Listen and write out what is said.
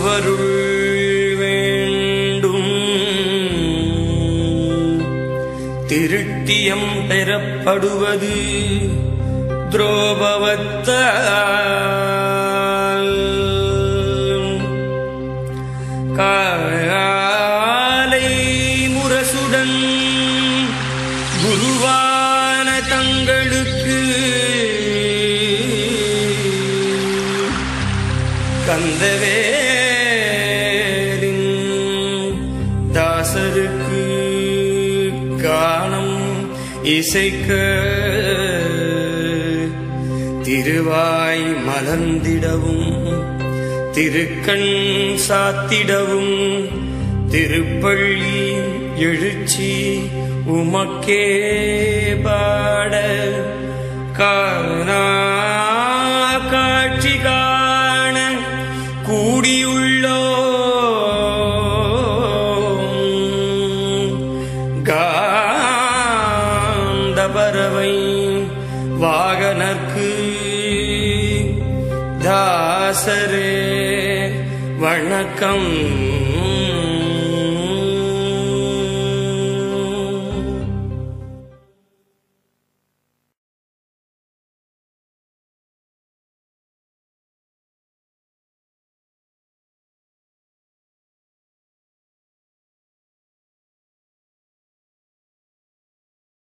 திருவருள் வேண்டும் திருட்டியம் பெறப்படுவது துரோபவத்தால் காலை முரசுடன் குருவான தங்களுக்கு கந்தவேரின் தாசருக்கு காணம் இசைக்க திருவாய் மலர்ந்திடவும் திருக்கண் சாத்திடவும் திருப்பள்ளி எழுச்சி உமக்கே பாட காணா காட்சி காண கூடியுள்ளோ காந்த பறவை வாகனர்க்கு தாசரே வணக்கம்